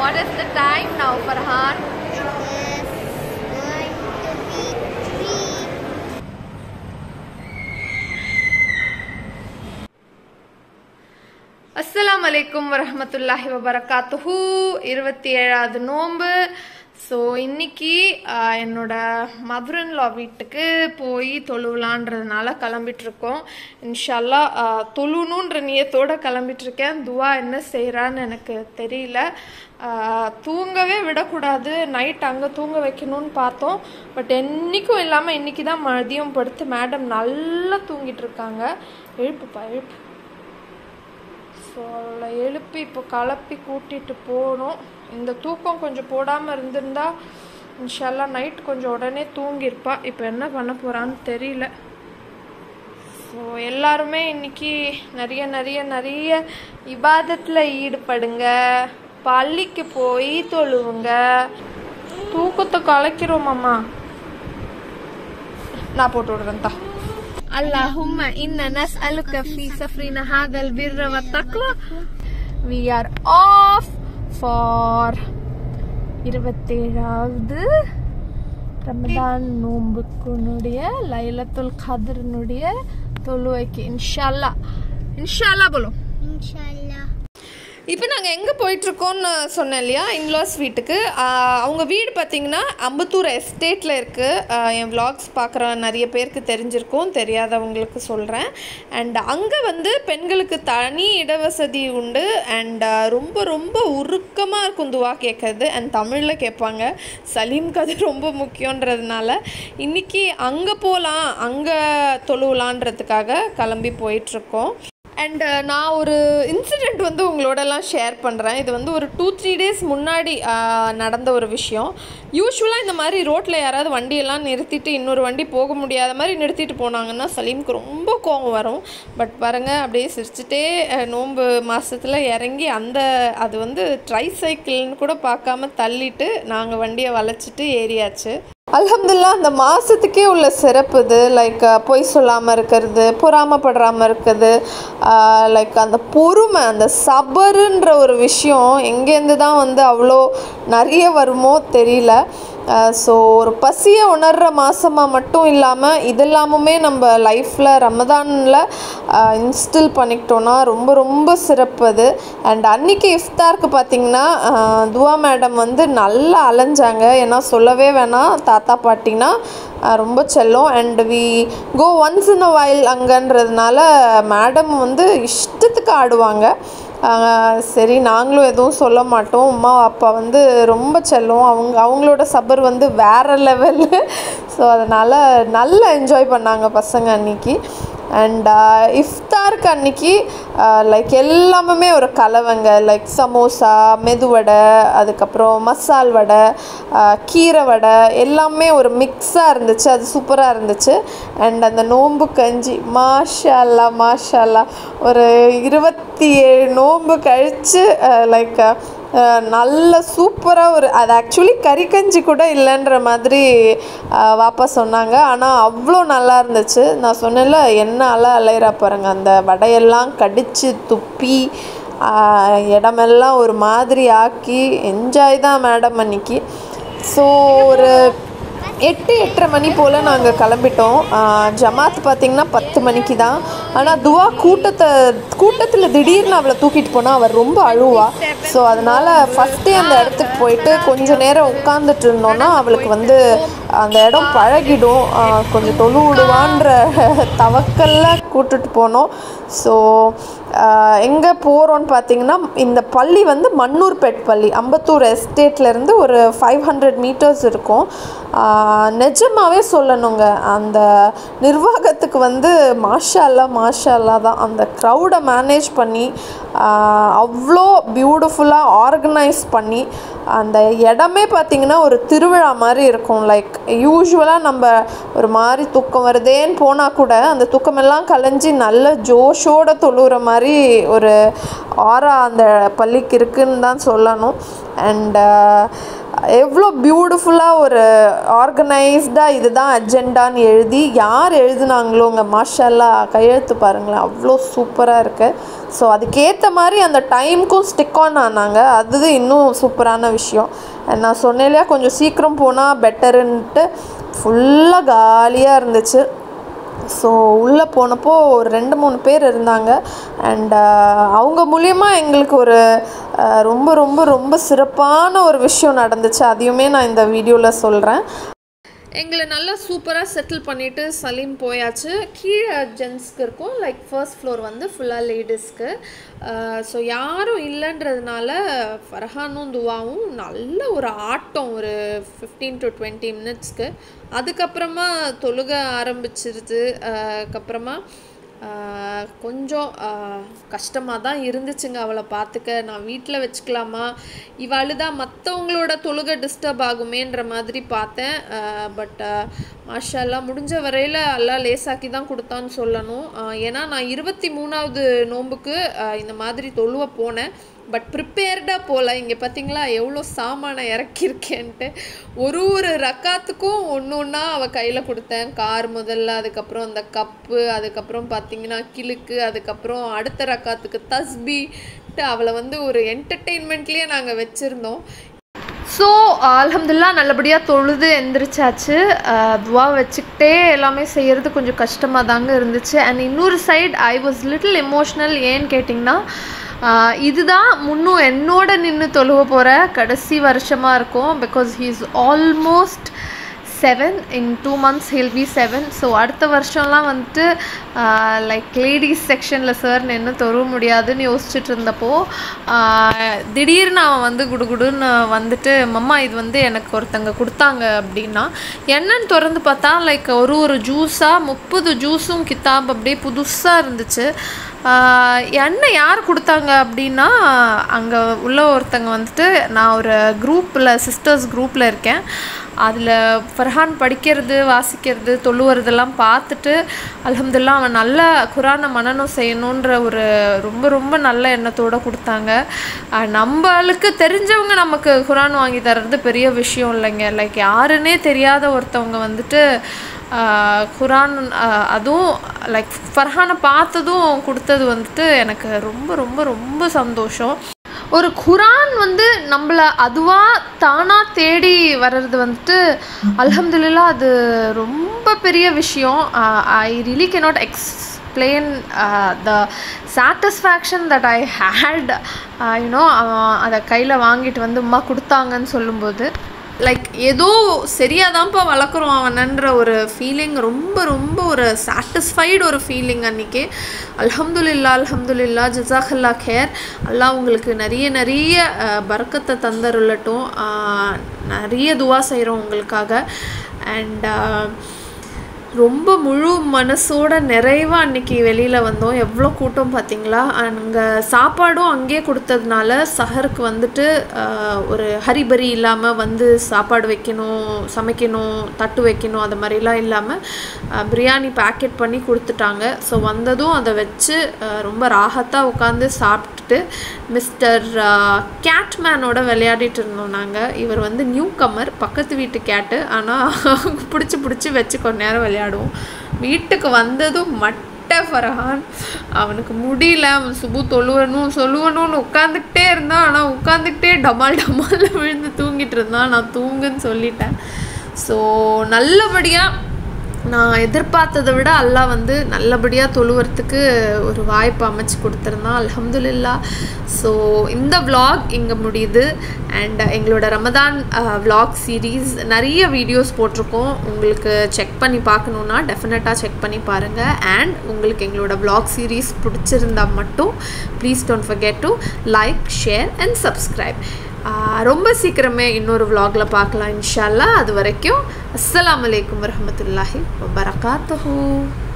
What is the time now, Farhan? It is going to be three. அஸ்ஸலாமு அலைக்கும் வரஹமத்துல்லாஹி வபரகாத்துஹு இருபத்தி ஏழாவது நோன்பு ஸோ இன்னைக்கு ஆஹ், என்னோட மதுரன்லா வீட்டுக்கு போய் தொழுவலான்றதுனால கிளம்பிட்டு இருக்கோம் இன்ஷால்லா ஆஹ், தொழுணுன்ற நியத்தோட கிளம்பிட்டு இருக்கேன் துவா என்ன செய்கிறான்னு எனக்கு தெரியல ஆஹ், தூங்கவே விடக்கூடாது நைட் அங்கே தூங்க வைக்கணும்னு பார்த்தோம் பட் என்னைக்கும் இல்லாமல் இன்னைக்கு தான் மதியம் படுத்து மேடம் நல்லா தூங்கிட்டு இருக்காங்க எழுப்புப்பா எழுப்பு ஸோ அவளை எழுப்பி இப்போ கலப்பி கூட்டிட்டு போகணும் இந்த தூக்கம் கொஞ்சம் போடாமல் இருந்திருந்தா இன்ஷால்லா நைட் கொஞ்சம் உடனே தூங்கியிருப்பா இப்போ என்ன பண்ண போகிறான்னு தெரியல ஸோ எல்லாருமே இன்னைக்கு நிறைய நிறைய நிறைய இபாதத்தில் ஈடுபடுங்க பள்ளிக்கு போய் தொழுவுங்க தூக்கத்தை கலைக்கிறோமாம்மா நான் போட்டு விடுறேன் தா اللهم إنا نسألك في سفرنا هذا البر والتقوى we are off for இருபத்தேழாவது Ramadan நோம்புக்குனுடைய லைலத்துல் கதர்னுடைய தொழுவைக்கு இன்ஷால்லா இன்ஷால்லா போலும் Inshallah. இப்போ நாங்கள் எங்கே போயிட்டுருக்கோம்னு சொன்னேன் இல்லையா இன்லாஸ் வீட்டுக்கு ஆஹ் அவங்க வீடு பார்த்தீங்கன்னா அம்பத்தூர் எஸ்டேட்டில் இருக்குது என் vlogs பார்க்குற நிறைய பேருக்கு தெரிஞ்சிருக்கும் தெரியாதவங்களுக்கு சொல்கிறேன் அண்ட் அங்கே வந்து பெண்களுக்கு தனி இடவசதி உண்டு அண்ட் ரொம்ப ரொம்ப உருக்கமாக இருக்கும் துவா கேட்கறது அண்ட் தமிழில் கேட்பாங்க சலீம்க்கு அது ரொம்ப முக்கியன்றதுனால இன்றைக்கி அங்கே போகலாம் அங்கே தொழுவலான்றதுக்காக கிளம்பி போயிட்டுருக்கோம் அண்ட் நான் ஒரு இன்சிடெண்ட் வந்து உங்களோடலாம் ஷேர் பண்ணுறேன் இது வந்து ஒரு டூ த்ரீ டேஸ் முன்னாடி ஆஹ், நடந்த ஒரு விஷயம் யூஸ்வலாக இந்த மாதிரி ரோட்டில் யாராவது வண்டியெல்லாம் நிறுத்திட்டு இன்னொரு வண்டி போக முடியாத மாதிரி நிறுத்திட்டு போனாங்கன்னா சலீம்க்கு ரொம்ப கோவம் வரும் பட் பாருங்கள் அப்படியே சிரிச்சுட்டே அஹ், நோன்பு மாதத்தில் இறங்கி அந்த அது வந்து ட்ரை சைக்கிள்னு கூட பார்க்காம தள்ளிட்டு நாங்கள் வண்டியை வளைச்சிட்டு ஏறியாச்சு அல்ஹம்துலில்லா அந்த மாதத்துக்கே உள்ள சிறப்பு இது லைக் பொய் சொல்லாமல் இருக்கிறது பொறாமப்படுறாமல் இருக்கிறது லைக் அந்த பொறுமை அந்த சபருன்ற ஒரு விஷயம் எங்கேருந்து தான் வந்து அவ்வளோ நிறைய வருமோ தெரியல ஸோ ஒரு பசியை உணர்கிற மாதமாக மட்டும் இல்லாமல் இது எல்லாமுமே நம்ம லைஃப்பில் ரமதானில் இன்ஸ்டில் பண்ணிக்கிட்டோன்னா ரொம்ப ரொம்ப சிறப்பு அது அண்ட் அன்னைக்கு இஃப்தாருக்கு பார்த்தீங்கன்னா ஆஹ், துவா மேடம் வந்து நல்லா அலைஞ்சாங்க ஏன்னா சொல்லவே வேணாம் தாத்தா பாட்டினா ஆஹ், ரொம்ப செல்லம் and we go once in a while அங்கன்றதுனால மேடம் வந்து இஷ்டத்துக்கு ஆடுவாங்க ஆஹ், சரி நாங்களும் எதுவும் சொல்ல மாட்டோம் அம்மா அப்பா வந்து ரொம்ப செல்லம் அவங்க அவங்களோட சபர் வந்து வேற லெவலு ஸோ அதனால் நல்லா என்ஜாய் பண்ணாங்க பசங்க அன்னைக்கு அண்ட் இஃப்தாருக்கு அன்னைக்கு லைக் எல்லாமே ஒரு கலவைங்க லைக் சமோசா மெதுவடை அதுக்கப்புறம் மசால் வடை ஆஹ், கீரை வடை எல்லாமே ஒரு மிக்ஸாக இருந்துச்சு அது சூப்பராக இருந்துச்சு அண்ட் அந்த நோன்பு கஞ்சி மாஷா அல்லா மாஷா அல்லா ஒரு இருபத்தி ஏழு நோன்பு கழித்து லைக் நல்ல சூப்பராக ஒரு அது ஆக்சுவலி கறிக்கஞ்சி கூட இல்லைன்ற மாதிரி அஹ், வாப்பா சொன்னாங்க ஆனால் அவ்வளோ நல்லா இருந்துச்சு நான் சொன்னேன்ல என்ன அலை அலையிறா பாருங்க அந்த வடையெல்லாம் கடித்து துப்பி அஹ், இடமெல்லாம் ஒரு மாதிரி ஆக்கி என்ஜாய் தான் மேடம் அன்னைக்கு ஸோ ஒரு எட்டு எட்டரை மணி போல் நாங்கள் கிளம்பிட்டோம் ஆஹ் ஜமாத் பார்த்திங்கன்னா பத்து மணிக்கு தான் ஆனால் துவா கூட்டத்தை கூட்டத்தில் திடீர்னு அவளை தூக்கிட்டு போனால் அவள் ரொம்ப அழுவா ஸோ அதனால் ஃபஸ்ட்டே அந்த இடத்துக்கு போயிட்டு கொஞ்சம் நேரம் உட்காந்துட்டு இருந்தோன்னா அவளுக்கு வந்து அந்த இடம் பழகிடும் ஆஹ் கொஞ்சம் தொழு விடுவான்ற தவக்கல்ல கூட்டுட்டு போனோம் ஸோ எங்கே போகிறோன்னு பார்த்தீங்கன்னா இந்த பள்ளி வந்து மன்னூர்பேட் பள்ளி அம்பத்தூர் எஸ்டேட்லேருந்து ஒரு ஃபைவ் ஹண்ட்ரட் மீட்டர்ஸ் இருக்கும் ஆஹ் நிஜமாவே சொல்லணுங்க அந்த நிர்வாகத்துக்கு வந்து மாஷா அல்லா மாஷா அல்லா தான் அந்த க்ரௌடை மேனேஜ் பண்ணி ஆஹ் அவ்வளோ பியூட்டிஃபுல்லாக ஆர்கனைஸ் பண்ணி அந்த இடமே பார்த்திங்கன்னா ஒரு திருவிழா மாதிரி இருக்கும் லைக் யூஸ்வலாக நம்ம ஒரு மாதிரி தூக்கம் வருதேன்னு போனால் கூட அந்த தூக்கமெல்லாம் கலைஞ்சி நல்ல ஜோஷோட தொழுகிற மாதிரி ஒரு ஆரா அந்த பள்ளிக்கு இருக்குன்னு தான் சொல்லணும் அண்ட் எவ்வளோ பியூட்டிஃபுல்லாக ஒரு ஆர்கனைஸ்டாக இதுதான் அஜெண்டான்னு எழுதி யார் எழுதுனாங்களோங்க மாஷல்லா கையெழுத்து பாருங்களேன் அவ்வளோ சூப்பராக இருக்குது ஸோ அதுக்கேற்ற மாதிரி அந்த டைமுக்கும் ஸ்டிக் ஆன் ஆனாங்க அது இன்னும் சூப்பரான விஷயம் நான் சொன்னேன் இல்லையா கொஞ்சம் சீக்கிரம் போனால் பெட்டருன்ட்டு ஃபுல்லாக காலியாக இருந்துச்சு ஸோ உள்ளே போனப்போ ஒரு ரெண்டு மூணு பேர் இருந்தாங்க அண்ட் அவங்க மூலியமா எங்களுக்கு ஒரு அஹ், ரொம்ப ரொம்ப ரொம்ப சிறப்பான ஒரு விஷயம் நடந்துச்சு அதையுமே நான் இந்த வீடியோவில் சொல்கிறேன் எங்களை நல்லா சூப்பராக செட்டில் பண்ணிவிட்டு சலீம் போயாச்சு கீழே ஜென்ஸ்க்கு இருக்கும் லைக் ஃபர்ஸ்ட் ஃப்ளோர் வந்து ஃபுல்லாக லேடிஸ்க்கு ஸோ யாரும் இல்லைன்றதுனால ஃபர்ஹானும் துவாவும் நல்ல ஒரு ஆட்டம் ஒரு ஃபிஃப்டீன் டு டுவெண்ட்டி மினிட்ஸ்க்கு அதுக்கப்புறமா தொழுக ஆரம்பிச்சிருது அஹ், அதுக்கப்புறமா ஆஹ் கொஞ்சம் கஷ்டமாக தான் இருந்துச்சுங்க அவளை பார்த்துக்க நான் வீட்டில் வச்சுக்கலாமா இவள் தான் மற்றவங்களோட தொழுகை டிஸ்டர்ப் ஆகுமேன்ற மாதிரி பார்த்தேன் பட் மாஷால்லாம் முடிஞ்ச வரையில் எல்லாம் லேசாக்கி தான் கொடுத்தான்னு சொல்லணும் ஆஹ் ஏன்னா நான் இருபத்தி மூணாவது நோன்புக்கு ஆஹ் இந்த மாதிரி தொழுவ போனேன் பட் ப்ரிப்பேர்டாக போகல இங்கே பார்த்தீங்களா எவ்வளோ சாமானை இறக்கியிருக்கேன்ட்டு ஒரு ஒரு ரக்காத்துக்கும் ஒன்று ஒன்றா அவள் கையில் கொடுத்தேன் கார் முதல்ல அதுக்கப்புறம் அந்த கப்பு அதுக்கப்புறம் பார்த்தீங்கன்னா கிழுக்கு அதுக்கப்புறம் அடுத்த ரக்காத்துக்கு தஸ்பிட்டு அவளை வந்து ஒரு என்டர்டெயின்மெண்ட்லேயே நாங்கள் வச்சுருந்தோம் ஸோ அல்ஹம்துலில்லா நல்லபடியாக தொழுது எந்திரிச்சாச்சு அஹ் துவா வச்சுக்கிட்டே எல்லாமே செய்கிறது கொஞ்சம் கஷ்டமாக தாங்க இருந்துச்சு அண்ட் இன்னொரு side I was little emotional ஏன்னு கேட்டிங்கன்னா அஹ் இதுதான் முன்னும் என்னோட நின்று தொழுவ போகிற கடைசி வருஷமாக இருக்கும் because he is almost seven in two months he'll be seven so அடுத்த வருஷம்லாம் வந்துட்டு லைக் லேடிஸ் செக்ஷனில் சார் நின்று தொழுவ முடியாதுன்னு யோசிச்சுட்டு இருந்தப்போ ஆஹ், திடீர்னு அவன் வந்து குடுகுடுன்னு வந்துட்டு மம்மா இது வந்து எனக்கு ஒருத்தங்க கொடுத்தாங்க அப்படின்னா என்னன்னு திறந்து பார்த்தா லைக் ஒரு ஒரு ஜூஸாக முப்பது ஜூஸும் கித்தாப் அப்படியே புதுசாக இருந்துச்சு ஆஹ், என்ன யார் கொடுத்தாங்க அப்படின்னா அங்கே உள்ள ஒருத்தங்க வந்துட்டு நான் ஒரு குரூப்பில் சிஸ்டர்ஸ் குரூப்பில் இருக்கேன் அதில் ஃபர்ஹான் படிக்கிறது வாசிக்கிறது தொழுவுறதெல்லாம் பார்த்துட்டு அல்ஹம்துலில்லாஹ் அவன் நல்ல குரானை மனனம் செய்யணுன்ற ஒரு ரொம்ப ரொம்ப நல்ல எண்ணத்தோடு கொடுத்தாங்க அஹ் நம்மளுக்கு தெரிஞ்சவங்க நமக்கு குரான் வாங்கி தர்றது பெரிய விஷயம் இல்லைங்க லைக் யாருன்னே தெரியாத ஒருத்தவங்க வந்துட்டு ஆஹ் குரான் ஆஹ் அதுவும் லைக் ஃபர்ஹானை பார்த்ததும் கொடுத்தது வந்துட்டு எனக்கு ரொம்ப ரொம்ப ரொம்ப சந்தோஷம் ஒரு குரான் வந்து நம்மளை அதுவாக தானாக தேடி வர்றது வந்துட்டு அல்ஹம்துலில்லாஹ் அது ரொம்ப பெரிய விஷயம் I really cannot explain uh, the satisfaction that I had uh, you know அவன் அதை கையில் வாங்கிட்டு வந்து அம்மா கொடுத்தாங்கன்னு சொல்லும்போது லைக் ஏதோ சரியாதான்ப்பா வளர்க்குறோம் அவனன்ற ஒரு ஃபீலிங் ரொம்ப ரொம்ப ஒரு சாட்டிஸ்ஃபைடு ஒரு ஃபீலிங் அன்றைக்கி அல்ஹம்துலில்லா அல்ஹம்துலில்லா ஜசாஹல்லா கேர் அல்லாஹ் உங்களுக்கு நிறைய நிறைய அஹ், பரக்கத்தை தந்தருள்ளட்டும் அஹ், நிறைய துவா செய்கிறோம் உங்களுக்காக அண்ட் ரொம்ப முழு மனசோட நிறைவாக அன்னைக்கு வெளியில் வந்தோம் எவ்வளோ கூட்டம் பார்த்தீங்களா அங்கே சாப்பாடும் அங்கேயே கொடுத்ததுனால சஹருக்கு வந்துட்டு ஆஹ், ஒரு ஹரிபரி இல்லாமல் வந்து சாப்பாடு வைக்கணும் சமைக்கணும் தட்டு வைக்கணும் அது மாதிரிலாம் இல்லாமல் பிரியாணி பேக்கெட் பண்ணி கொடுத்துட்டாங்க ஸோ வந்ததும் அதை வச்சு ஆஹ், ரொம்ப ராகத்தாக உட்காந்து சாப்பிட்டுட்டு மிஸ்டர் கேட்மேனோட விளையாடிட்டு இருந்தோம் நாங்கள் இவர் வந்து நியூ கம்மர் பக்கத்து வீட்டு கேட்டு ஆனால் பிடிச்சி பிடிச்சி வச்சு கொஞ்ச நேரம் விளையாடுவோம் வீட்டுக்கு வந்ததும் மட்டை ஃபரஹான் அவனுக்கு முடியல அவன் சுபு தொழுவணும் சொல்லுவணும்னு உட்காந்துக்கிட்டே இருந்தான் ஆனால் உட்காந்துக்கிட்டே டமால் டமால்ல விழுந்து தூங்கிட்டு இருந்தான் நான் தூங்குன்னு சொல்லிட்டேன் ஸோ நல்லபடியாக நான் எதிர்பார்த்ததை விட அல்லாஹ் வந்து நல்லபடியாக தொழுவறதுக்கு ஒரு வாய்ப்பு அமைச்சு கொடுத்துருந்தான் அல்ஹம்துலில்லா ஸோ இந்த vlog இங்கே முடியுது அண்ட் எங்களோட ரமதான் vlog சீரீஸ் நிறைய வீடியோஸ் போட்டிருக்கோம் உங்களுக்கு செக் பண்ணி பார்க்கணுன்னா டெஃபினட்டாக செக் பண்ணி பாருங்கள் அண்ட் உங்களுக்கு எங்களோட vlog சீரீஸ் பிடிச்சிருந்தா மட்டும் please don't forget to like share and subscribe ரொம்ப சீக்கிரமே இன்னொரு vlogல பார்க்கலாம் இன்ஷால்லா அது வரைக்கும் அஸ்ஸலாமு அலைக்கும் வரஹ்மத்துல்லாஹி வபரகாத்துஹு